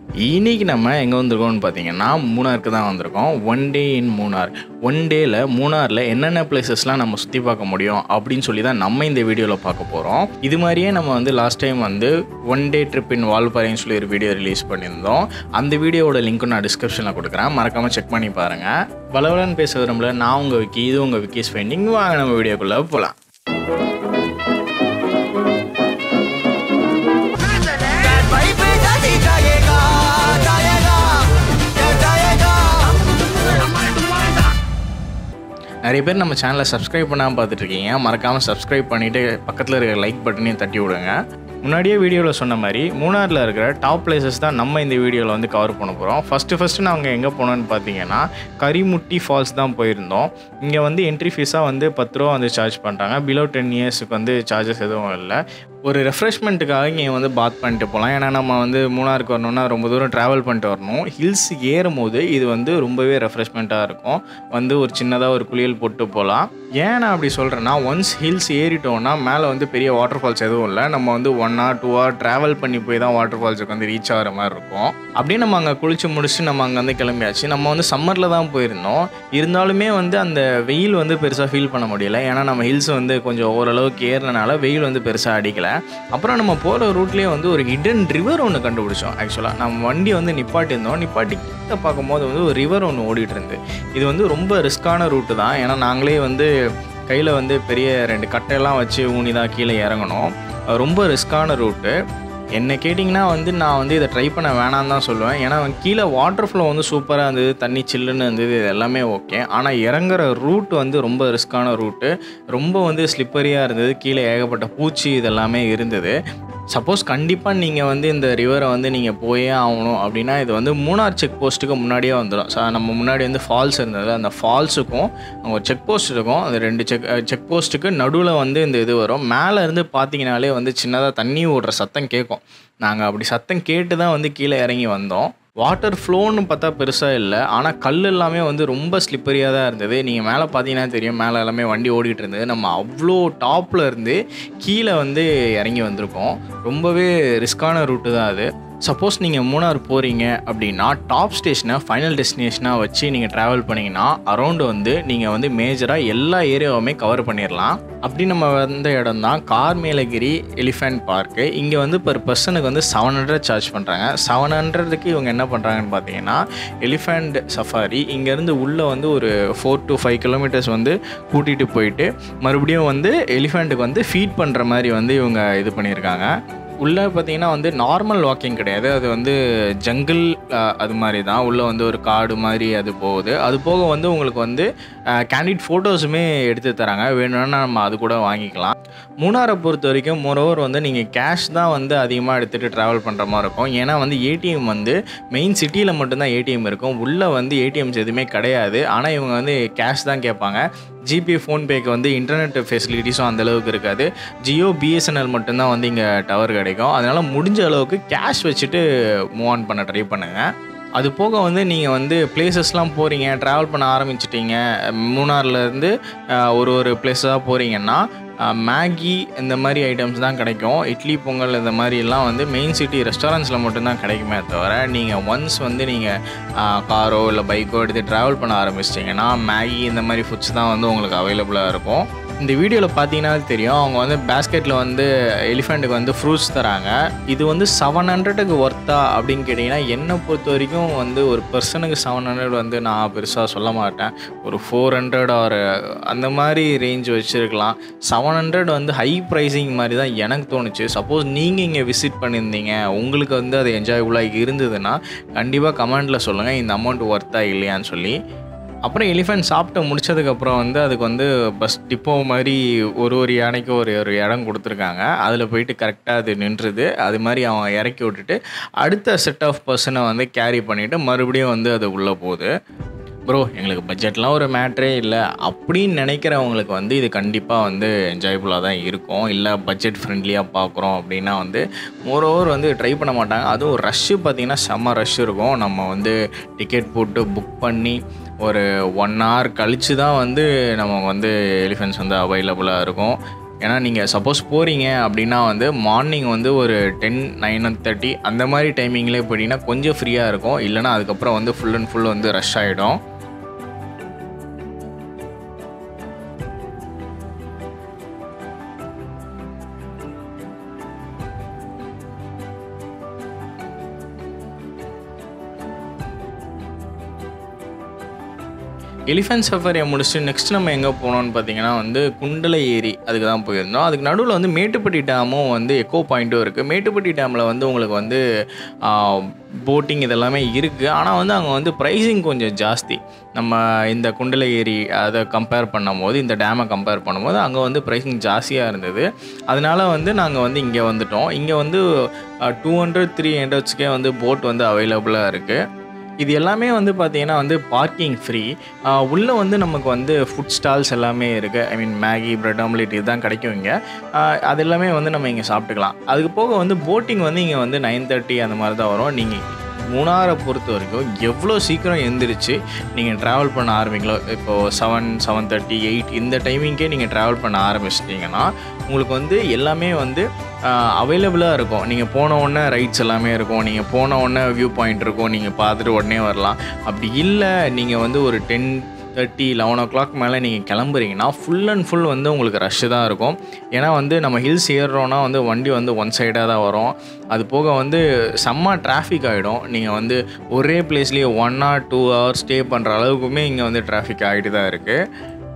இன்னைக்கு நம்ம எங்கே வந்திருக்கோம்னு பார்த்தீங்கன்னா மூணாருக்கு தான் வந்திருக்கோம் ஒன் டே இன் மூணார் ஒன் டேயில் மூணாரில் என்னென்ன பிளேசஸ்லாம் நம்ம சுற்றி பார்க்க முடியும் அப்படின்னு சொல்லி தான் நம்ம இந்த வீடியோவில் பார்க்க போகிறோம் இது மாதிரியே நம்ம வந்து லாஸ்ட் டைம் வந்து ஒன் டே ட்ரிப் இன் வால்பாறைன்னு சொல்லி ஒரு வீடியோ ரிலீஸ் பண்ணியிருந்தோம் அந்த வீடியோவோட லிங்க்கும் நான் டிஸ்கிரிப்ஷனில் கொடுக்குறேன் மறக்காமல் செக் பண்ணி பாருங்கள் பலவலன்னு பேச விரும்பல நான் உங்கள் விக்கி இது உங்கள் விக்கிஸ் ஃபைண்டிங் வாங்க நம்ம வீடியோக்குள்ளே போகலாம் वाइब जाती जाएगा जाएगा क्या जाएगा நிறைய பேர் நம்ம சேனலை சப்ஸ்கிரைப் பண்ணாமல் பார்த்துட்ருக்கீங்க மறக்காமல் சப்ஸ்கிரைப் பண்ணிவிட்டு பக்கத்தில் இருக்கிற லைக் பட்டனையும் தட்டி விடுங்க முன்னாடியே வீடியோவில் சொன்ன மாதிரி மூணாரில் இருக்கிற டாப் பிளேசஸ் தான் நம்ம இந்த வீடியோவில் வந்து கவர் பண்ண போகிறோம் ஃபஸ்ட்டு ஃபஸ்ட்டு நாங்கள் எங்கே போனோம்னு பார்த்தீங்கன்னா கரிமுட்டி ஃபால்ஸ் தான் போயிருந்தோம் இங்கே வந்து என்ட்ரி ஃபீஸாக வந்து பத்து ரூபா வந்து சார்ஜ் பண்ணுறாங்க பிலோ டென் இயர்ஸுக்கு வந்து சார்ஜஸ் எதுவும் இல்லை ஒரு ரெஃப்ரெஷ்மெண்ட்டுக்காக இங்கே வந்து பாத் பண்ணிட்டு போகலாம் ஏன்னா நம்ம வந்து மூணாருக்கு வரணும்னா ரொம்ப தூரம் ட்ராவல் பண்ணிட்டு வரணும் ஹில்ஸ் ஏறும் போது இது வந்து ரொம்பவே ரெஃப்ரெஷ்மெண்ட்டாக இருக்கும் வந்து ஒரு சின்னதாக ஒரு குளியல் போட்டு போகலாம் ஏன் நான் அப்படி சொல்கிறேன்னா ஒன்ஸ் ஹில்ஸ் ஏறிட்டோம்னா மேலே வந்து பெரிய வாட்டர் ஃபால்ஸ் எதுவும் இல்லை நம்ம வந்து one hour two hour travel பண்ணி போய் தான் வாட்டர் ஃபால்ஸுக்கு வந்து ரீச் ஆகிற மாதிரி இருக்கும் அப்படியே நம்ம அங்கே குளிச்சு முடிச்சுட்டு நம்ம அங்கே வந்து கிளம்பியாச்சு நம்ம வந்து சம்மரில் தான் போயிருந்தோம் இருந்தாலுமே வந்து அந்த வெயில் வந்து பெருசாக ஃபீல் பண்ண முடியல ஏன்னா நம்ம ஹில்ஸ் வந்து கொஞ்சம் ஓரளவுக்கு ஏறினால வெயில் வந்து பெருசாக அடிக்கலை அப்புறம் நம்ம போகிற ரூட்லேயே வந்து ஒரு ஹிடன் ரிவர் ஒன்று கண்டுபிடிச்சோம் ஆக்சுவலாக நம்ம வண்டி வந்து நிப்பாட்டியிருந்தோம் நிப்பாட்டி கிட்ட பார்க்கும்போது வந்து ஒரு ரிவர் ஒன்று ஓடிட்டு இருந்து இது வந்து ரொம்ப ரிஸ்க்கான ரூட்டு தான் ஏன்னா நாங்களே வந்து கையில் வந்து பெரிய ரெண்டு கட்டையெல்லாம் வச்சு ஊனி தான் கீழே இறங்கணும் அது ரொம்ப ரிஸ்க்கான ரூட்டு என்ன கேட்டிங்கன்னா வந்து நான் வந்து இதை ட்ரை பண்ண வேணாம்னு தான் சொல்லுவேன் ஏன்னா கீழே வாட்டர் ஃப்ளோ வந்து சூப்பராக இருந்தது தண்ணி சில்லுன்னு இருந்தது இது எல்லாமே ஓகே ஆனால் இறங்குற ரூட் வந்து ரொம்ப ரிஸ்க்கான ரூட்டு ரொம்ப வந்து ஸ்லிப்பரியாக இருந்தது கீழே ஏகப்பட்ட பூச்சி இதெல்லாமே இருந்தது சப்போஸ் கண்டிப்பாக நீங்கள் வந்து இந்த ரிவரை வந்து நீங்கள் போயே ஆகணும் அப்படின்னா இது வந்து மூணார் செக் போஸ்ட்டுக்கு முன்னாடியே வந்துடும் ஸோ நம்ம முன்னாடி வந்து ஃபால்ஸ் இருந்தது அந்த ஃபால்ஸுக்கும் அங்கே செக் போஸ்ட் இருக்கும் அந்த ரெண்டு செக் செக் போஸ்ட்டுக்கு நடுவில் வந்து இந்த இது வரும் மேலே இருந்து பார்த்தீங்கனாலே வந்து சின்னதாக தண்ணி ஓடுற சத்தம் கேட்கும் நாங்கள் அப்படி சத்தம் கேட்டு தான் வந்து கீழே இறங்கி வந்தோம் வாட்டர் ஃப்ளோன்னு பார்த்தா பெருசாக இல்லை ஆனால் கல் எல்லாமே வந்து ரொம்ப ஸ்லிப்பரியாக தான் இருந்தது நீங்கள் மேலே பார்த்தீங்கன்னா தெரியும் மேலே எல்லாமே வண்டி ஓடிட்டு இருந்தது நம்ம அவ்வளோ டாப்பில் இருந்து கீழே வந்து இறங்கி வந்திருக்கோம் ரொம்பவே ரிஸ்க்கான ரூட்டு தான் அது சப்போஸ் நீங்கள் மூணார் போகிறீங்க அப்படின்னா டாப் ஸ்டேஷனை ஃபைனல் டெஸ்டினேஷனாக வச்சு நீங்கள் ட்ராவல் பண்ணிங்கன்னா அரௌண்டு வந்து நீங்கள் வந்து மேஜராக எல்லா ஏரியாவுமே கவர் பண்ணிடலாம் அப்படி நம்ம வந்த இடம் தான் கார்மேலகிரி எலிஃபென்ட் பார்க்கு இங்கே வந்து பர் பர்சனுக்கு வந்து செவன் ஹண்ட்ரட் சார்ஜ் பண்ணுறாங்க செவன் ஹண்ட்ரடுக்கு இவங்க என்ன பண்ணுறாங்கன்னு பார்த்தீங்கன்னா எலிஃபெண்ட் சஃபாரி இங்கேருந்து உள்ளே வந்து ஒரு ஃபோர் டு ஃபைவ் கிலோமீட்டர்ஸ் வந்து கூட்டிகிட்டு போயிட்டு மறுபடியும் வந்து எலிஃபெண்ட்டுக்கு வந்து ஃபீட் பண்ணுற மாதிரி வந்து இவங்க இது பண்ணியிருக்காங்க உள்ளே பார்த்தீங்கன்னா வந்து நார்மல் வாக்கிங் கிடையாது அது வந்து ஜங்கிள் அது மாதிரி தான் உள்ளே வந்து ஒரு காடு மாதிரி அது போகுது அது போக வந்து உங்களுக்கு வந்து கேண்டிட் ஃபோட்டோஸுமே எடுத்து தராங்க வேணும்னா நம்ம அது கூட வாங்கிக்கலாம் மூணாரை பொறுத்த வரைக்கும் மோரோவர் வந்து நீங்கள் கேஷ் தான் வந்து அதிகமாக எடுத்துகிட்டு ட்ராவல் பண்ணுற மாதிரி இருக்கும் ஏன்னா வந்து ஏடிஎம் வந்து மெயின் சிட்டியில் மட்டும்தான் ஏடிஎம் இருக்கும் உள்ளே வந்து ஏடிஎம்ஸ் எதுவுமே கிடையாது ஆனால் இவங்க வந்து கேஷ் தான் கேட்பாங்க ஜிபே ஃபோன்பேக்கு வந்து இன்டர்நெட் ஃபெசிலிட்டிஸும் அந்தளவுக்கு இருக்காது ஜியோ பிஎஸ்என்எல் மட்டும்தான் வந்து இங்கே டவர் கிடைக்கும் அதனால் முடிஞ்ச அளவுக்கு கேஷ் வச்சுட்டு மூவ் ஆன் பண்ண ட்ரை பண்ணுங்கள் அது போக வந்து நீங்கள் வந்து பிளேசஸ்லாம் போகிறீங்க ட்ராவல் பண்ண ஆரம்பிச்சிட்டிங்க மூணார்லேருந்து ஒரு ஒரு பிளேஸாக போகிறீங்கன்னா மேகி இந்த மாதிரி ஐட்டம்ஸ் தான் கிடைக்கும் இட்லி பொங்கல் இந்த மாதிரிலாம் வந்து மெயின் சிட்டி ரெஸ்டாரண்ட்ஸில் மட்டும்தான் கிடைக்குமே தவிர நீங்கள் ஒன்ஸ் வந்து நீங்கள் காரோ இல்லை பைக்கோ எடுத்து ட்ராவல் பண்ண ஆரம்பிச்சிட்டிங்கன்னா மேகி இந்த மாதிரி ஃபுட்ஸ் தான் வந்து உங்களுக்கு அவைலபிளாக இருக்கும் இந்த வீடியோவில் பார்த்தீங்கன்னா தெரியும் அவங்க வந்து பேஸ்கெட்டில் வந்து எலிஃபெண்ட்டுக்கு வந்து ஃப்ரூட்ஸ் தராங்க இது வந்து செவன் ஹண்ட்ரடுக்கு ஒர்த்தா அப்படின்னு கேட்டிங்கன்னா என்னை பொறுத்த வரைக்கும் வந்து ஒரு பர்சனுக்கு செவன் ஹண்ட்ரட் வந்து நான் பெருசாக சொல்ல மாட்டேன் ஒரு ஃபோர் ஹண்ட்ரட் ஆர் அந்த மாதிரி ரேஞ்ச் வச்சுருக்கலாம் செவன் ஹண்ட்ரட் வந்து ஹை ப்ரைஸிங் மாதிரி தான் எனக்கு தோணுச்சு சப்போஸ் நீங்கள் இங்கே விசிட் பண்ணியிருந்தீங்க உங்களுக்கு வந்து அது என்ஜாயபுளாக இருந்ததுன்னா கண்டிப்பாக கமெண்ட்டில் சொல்லுங்கள் இந்த அமௌண்ட் ஒர்த்தா இல்லையான்னு சொல்லி அப்புறம் எலிஃபென்ட் சாப்பிட்டு முடிச்சதுக்கப்புறம் வந்து அதுக்கு வந்து பஸ் டிப்போ மாதிரி ஒரு ஒரு யானைக்கு ஒரு ஒரு இடம் கொடுத்துருக்காங்க அதில் போயிட்டு கரெக்டாக அது நின்றுது அது மாதிரி அவன் இறக்கி விட்டுட்டு அடுத்த செட் ஆஃப் பர்சனை வந்து கேரி பண்ணிவிட்டு மறுபடியும் வந்து அது உள்ளே போகுது ப்ரோ எங்களுக்கு பட்ஜெட்லாம் ஒரு மேட்ரே இல்லை அப்படின்னு நினைக்கிறவங்களுக்கு வந்து இது கண்டிப்பாக வந்து என்ஜாயபுளாக தான் இருக்கும் இல்லை பட்ஜெட் ஃப்ரெண்ட்லியாக பார்க்குறோம் அப்படின்னா வந்து மோரோவர் வந்து ட்ரை பண்ண மாட்டாங்க அதுவும் ரஷ்ஷு பார்த்திங்கன்னா செம்ம ரஷ் இருக்கும் நம்ம வந்து டிக்கெட் போட்டு புக் பண்ணி ஒரு ஒன் hour கழித்து தான் வந்து நமக்கு வந்து எலிஃபென்ட்ஸ் வந்து அவைலபிளாக இருக்கும் ஏன்னா நீங்கள் சப்போஸ் போகிறீங்க அப்படின்னா வந்து மார்னிங் வந்து ஒரு டென் நைன் தேர்ட்டி அந்த மாதிரி டைமிங்லேயே போயிட்டீங்கன்னா கொஞ்சம் ஃப்ரீயாக இருக்கும் இல்லைனா அதுக்கப்புறம் வந்து ஃபுல் அண்ட் ஃபுல் வந்து ரஷ் ஆகிடும் எலிஃபென்ட் சஃபாரியை முடிச்சுட்டு நெக்ஸ்ட் நம்ம எங்கே போனோம்னு பார்த்தீங்கன்னா வந்து குண்டலை ஏரி அதுக்கு தான் போயிருந்தோம் அதுக்கு நடுவில் வந்து மேட்டுப்பட்டி டேமும் வந்து எக்கோ பாயிண்ட்டும் இருக்குது மேட்டுப்பட்டி டேமில் வந்து உங்களுக்கு வந்து போட்டிங் இதெல்லாமே இருக்குது ஆனால் வந்து அங்கே வந்து ப்ரைஸிங் கொஞ்சம் ஜாஸ்தி நம்ம இந்த குண்டலை ஏரி அதை கம்பேர் பண்ணும்போது இந்த டேமை கம்பேர் பண்ணும்போது அங்கே வந்து ப்ரைஸிங் ஜாஸ்தியாக இருந்தது அதனால வந்து நாங்கள் வந்து இங்கே வந்துட்டோம் இங்கே வந்து டூ ஹண்ட்ரட் த்ரீ ஹண்ட்ரட்ஸ்க்கே வந்து போட் வந்து அவைலபிளாக இருக்குது இது எல்லாமே வந்து பார்த்தீங்கன்னா வந்து பார்க்கிங் ஃப்ரீ உள்ளே வந்து நமக்கு வந்து ஃபுட் ஸ்டால்ஸ் எல்லாமே இருக்குது I mean Maggi bread omelette இதுதான் கிடைக்கும் இங்கே ஆஹ் அது எல்லாமே வந்து நம்ம இங்கே சாப்பிட்டுக்கலாம் அதுக்கு போக வந்து போட்டிங் வந்து இங்கே வந்து நைன் தேர்ட்டி அந்த மாதிரி தான் வரும் நீங்கள் மூணாரை பொறுத்த வரைக்கும் எவ்வளோ சீக்கிரம் எந்திரிச்சு நீங்கள் ட்ராவல் பண்ண ஆரம்பிங்களோ இப்போது செவன் செவன் தேர்ட்டி எயிட் இந்த டைமிங்கே நீங்கள் ட்ராவல் பண்ண ஆரம்பிச்சிட்டிங்கன்னா உங்களுக்கு வந்து எல்லாமே வந்து அவைலபிளாக இருக்கும் நீங்கள் போன உடனே ரைட்ஸ் எல்லாமே இருக்கும் நீங்கள் போன உடனே வியூ பாயிண்ட் இருக்கும் நீங்கள் பார்த்துட்டு உடனே வரலாம் அப்படி இல்லை நீங்கள் வந்து ஒரு ten thirty eleven o'clock மேலே நீங்கள் கிளம்புறீங்கன்னா ஃபுல் அண்ட் ஃபுல் வந்து உங்களுக்கு ரஷ்ஷு தான் இருக்கும் ஏன்னா வந்து நம்ம ஹில்ஸ் ஏறுறோன்னா வந்து வண்டி வந்து ஒன் சைடாக தான் வரும் அது போக வந்து செம்ம டிராஃபிக் ஆகிடும் நீங்கள் வந்து ஒரே பிளேஸ்லேயே one or two hours stay பண்ணுற அளவுக்குமே இங்கே வந்து டிராஃபிக் ஆகிட்டு தான் இருக்குது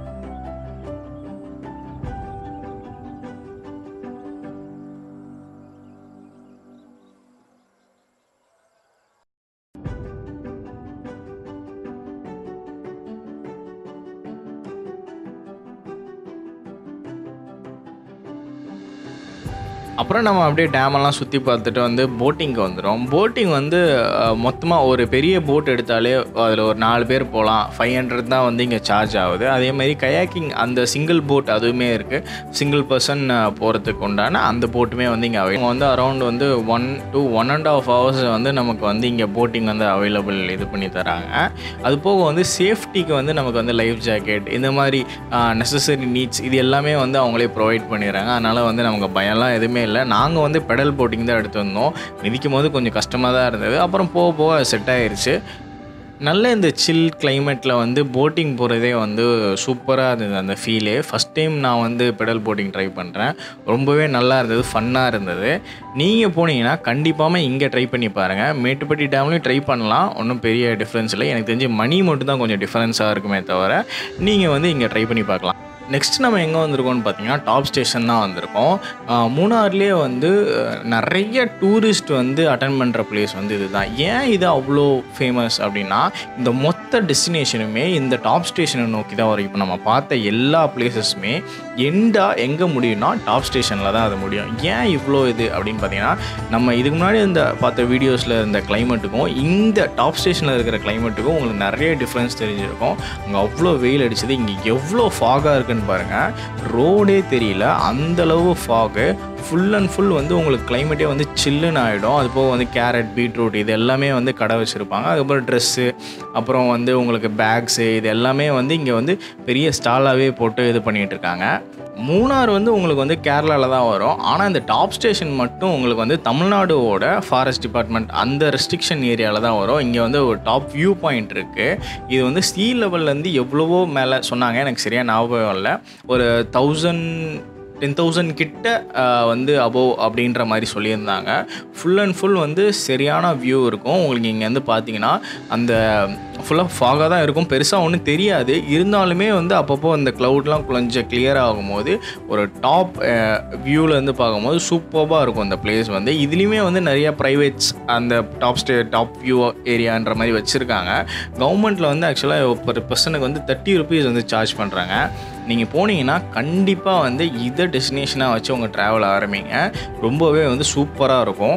அப்புறம் நம்ம அப்படியே டேமெல்லாம் சுற்றி பார்த்துட்டு வந்து போட்டிங்க்கு வந்துடும் போட்டிங் வந்து மொத்தமாக ஒரு பெரிய போட் எடுத்தாலே அதில் ஒரு நாலு பேர் போகலாம் ஃபைவ் ஹண்ட்ரட் தான் வந்து இங்கே சார்ஜ் ஆகுது அதே மாதிரி கயாக்கிங் அந்த சிங்கிள் போட் அதுவுமே இருக்குது சிங்கிள் பர்சன் போகிறதுக்கு உண்டான அந்த போட்டுமே வந்து இங்கே அவை வந்து அரௌண்ட் வந்து one to one and half hours வந்து நமக்கு வந்து இங்கே போட்டிங் வந்து அவைலபிள் இது பண்ணி தராங்க அது போக வந்து சேஃப்டிக்கு வந்து நமக்கு வந்து லைஃப் ஜாக்கெட் இந்த மாதிரி நெசசரி நீட்ஸ் இது எல்லாமே வந்து அவங்களே ப்ரொவைட் பண்ணிடுறாங்க அதனால் வந்து நமக்கு பயம்லாம் எதுவுமே இல்லை நாங்கள் வந்து பெடல் போட்டிங் தான் எடுத்து வந்தோம் மிதிக்கும் போது கொஞ்சம் கஷ்டமாக தான் இருந்தது அப்புறம் போக போக செட் ஆயிருச்சு நல்ல இந்த சில் கிளைமேட்டில் வந்து போட்டிங் போகிறதே வந்து சூப்பராக இருந்தது அந்த ஃபீலே ஃபஸ்ட் டைம் நான் வந்து பெடல் போட்டிங் ட்ரை பண்ணுறேன் ரொம்பவே நல்லா இருந்தது ஃபன்னாக இருந்தது நீங்கள் போனீங்கன்னா கண்டிப்பாக இங்கே ட்ரை பண்ணி பாருங்கள் மேட்டுப்பட்டி டேம்லேயும் ட்ரை பண்ணலாம் ஒன்றும் பெரிய டிஃப்ரென்ஸ் இல்லை எனக்கு தெரிஞ்சு மணி மட்டும் தான் கொஞ்சம் டிஃப்ரென்ஸாக இருக்குமே தவிர நீங்கள் வந்து இங்கே ட்ரை பண்ணி பார்க்கலாம் நெக்ஸ்ட் நம்ம எங்கே வந்திருக்கோம்னு பார்த்தீங்கன்னா டாப் ஸ்டேஷன் தான் வந்திருக்கோம் ஆஹ் மூணார்லேயே வந்து அஹ், நிறைய டூரிஸ்ட் வந்து அட்டன் பண்ணுற பிளேஸ் வந்து இதுதான் ஏன் இது அவ்வளோ ஃபேமஸ் அப்படின்னா இந்த மொத்த டெஸ்டினேஷனுமே இந்த டாப் ஸ்டேஷனை நோக்கி தான் வரும் இப்போ நம்ம பார்த்த எல்லா பிளேசஸுமே எண்டாக எங்கே முடியும்னா டாப் ஸ்டேஷனில் தான் அது முடியும் ஏன் இவ்வளோ இது அப்படின்னு பார்த்தீங்கன்னா நம்ம இதுக்கு முன்னாடி இந்த பார்த்த வீடியோஸில் இருந்த கிளைமேட்டுக்கும் இந்த டாப் ஸ்டேஷனில் இருக்கிற கிளைமேட்டுக்கும் உங்களுக்கு நிறைய டிஃப்ரென்ஸ் தெரிஞ்சிருக்கும் அங்கே அவ்வளோ வெயில் அடிச்சது இங்கே எவ்வளோ ஃபாகாக இருக்குன்னு பாருங்கள் ரோடே தெரியல அந்தளவு ஃபாகு ஃபுல் அண்ட் ஃபுல் வந்து உங்களுக்கு கிளைமேட்டே வந்து சில்லுன்னு ஆகிடும் அது போக வந்து கேரட் பீட்ரூட் இது எல்லாமே வந்து கடை வச்சுருப்பாங்க அதுக்கப்புறம் ட்ரெஸ்ஸு அப்புறம் வந்து உங்களுக்கு பேக்ஸு இது எல்லாமே வந்து இங்கே வந்து பெரிய ஸ்டாலாகவே போட்டு இது பண்ணிகிட்டு இருக்காங்க மூணார் வந்து உங்களுக்கு வந்து கேரளாவில் தான் வரும் ஆனால் இந்த டாப் ஸ்டேஷன் மட்டும் உங்களுக்கு வந்து தமிழ்நாடுவோட ஃபாரஸ்ட் டிபார்ட்மெண்ட் அந்த ரெஸ்ட்ரிக்ஷன் ஏரியாவில் தான் வரும் இங்கே வந்து ஒரு டாப் வியூ பாயிண்ட் இருக்குது இது வந்து சீ லெவல்லேருந்து எவ்வளவோ மேலே சொன்னாங்க எனக்கு சரியாக ஞாபகம் இல்லை ஒரு தௌசண்ட் டென் தௌசண்ட் கிட்ட ஆஹ், வந்து அபோவ் அப்படின்ற மாதிரி சொல்லியிருந்தாங்க ஃபுல் அண்ட் ஃபுல் வந்து சரியான வியூ இருக்கும் உங்களுக்கு இங்கே வந்து பார்த்தீங்கன்னா அந்த ஃபுல்லாக ஃபாகாக தான் இருக்கும் பெருசாக ஒன்றும் தெரியாது இருந்தாலுமே வந்து அப்பப்போ அந்த க்ளவுட்லாம் கொஞ்சம் கிளியர் ஆகும்போது ஒரு டாப் வியூவிலேருந்து பார்க்கும்போது சூப்பராக இருக்கும் அந்த பிளேஸ் வந்து இதுலேயுமே வந்து நிறைய ப்ரைவேட்ஸ் அந்த டாப் ஸ்டே டாப் வியூ ஏரியான்ற மாதிரி வச்சுருக்காங்க கவர்மெண்ட்டில் வந்து ஆக்சுவலாக ஒரு பர்சனுக்கு வந்து தேர்ட்டி ருபீஸ் வந்து சார்ஜ் பண்ணுறாங்க நீங்கள் போனீங்கன்னா கண்டிப்பாக வந்து இதை டெஸ்டினேஷனாக வச்சு உங்கள் ட்ராவல் ஆரம்பிங்க ரொம்பவே வந்து சூப்பராக இருக்கும்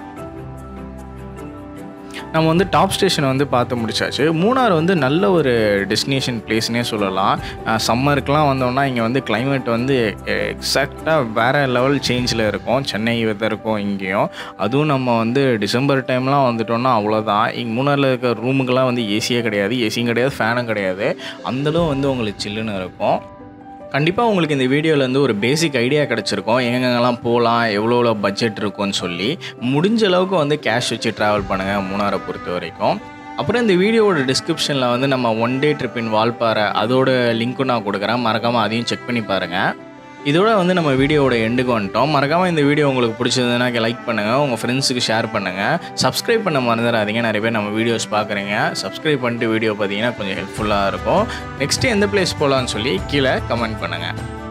நம்ம வந்து டாப் ஸ்டேஷன் வந்து பார்த்து முடிச்சாச்சு மூணார் வந்து நல்ல ஒரு டெஸ்டினேஷன் பிளேஸ்னே சொல்லலாம் சம்மருக்குலாம் வந்தோம்னா இங்கே வந்து climate வந்து எக்ஸாக்டாக வேறு லெவல் சேஞ்சில் இருக்கும் சென்னை வெதர் இருக்கும் இங்கேயும் அதுவும் நம்ம வந்து டிசம்பர் டைம்லாம் வந்துட்டோம்னா அவ்வளோதான் இங்கே மூணாரில் இருக்க ரூமுக்கெல்லாம் வந்து ஏசியே கிடையாது ஏசியும் கிடையாது ஃபேனும் கிடையாது அந்தளவு வந்து உங்களுக்கு சில்லுன்னு இருக்கும் கண்டிப்பாக உங்களுக்கு இந்த வீடியோலேருந்து ஒரு பேசிக் ஐடியா கிடச்சிருக்கும் எங்கெங்கெல்லாம் போகலாம் எவ்வளோ எவ்வளோ பட்ஜெட் இருக்கும்னு சொல்லி முடிஞ்ச அளவுக்கு வந்து கேஷ் வச்சு ட்ராவல் பண்ணுங்கள் மூணாரை பொறுத்த வரைக்கும் அப்புறம் இந்த வீடியோவோட டிஸ்கிரிப்ஷனில் வந்து நம்ம one day trip in Valparai அதோட லிங்க்கும் நான் கொடுக்குறேன் மறக்காமல் அதையும் செக் பண்ணி பாருங்கள் இதோட வந்து நம்ம வீடியோவோட எண்டுக்கு வந்துட்டோம் மறக்காமல் இந்த வீடியோ உங்களுக்கு பிடிச்சதுன்னா லைக் பண்ணுங்கள் உங்கள் ஃப்ரெண்ட்ஸுக்கு ஷேர் பண்ணுங்கள் சப்ஸ்கிரைப் பண்ண மறந்துடாதீங்க நிறைய பேர் நம்ம வீடியோஸ் பார்க்குறீங்க சப்ஸ்கிரைப் பண்ணிட்டு வீடியோ பார்த்தீங்கன்னா கொஞ்சம் ஹெல்ப்ஃபுல்லாக இருக்கும் நெக்ஸ்ட்டு எந்த பிளேஸ் போகலான்னு சொல்லி கீழே கமெண்ட் பண்ணுங்கள்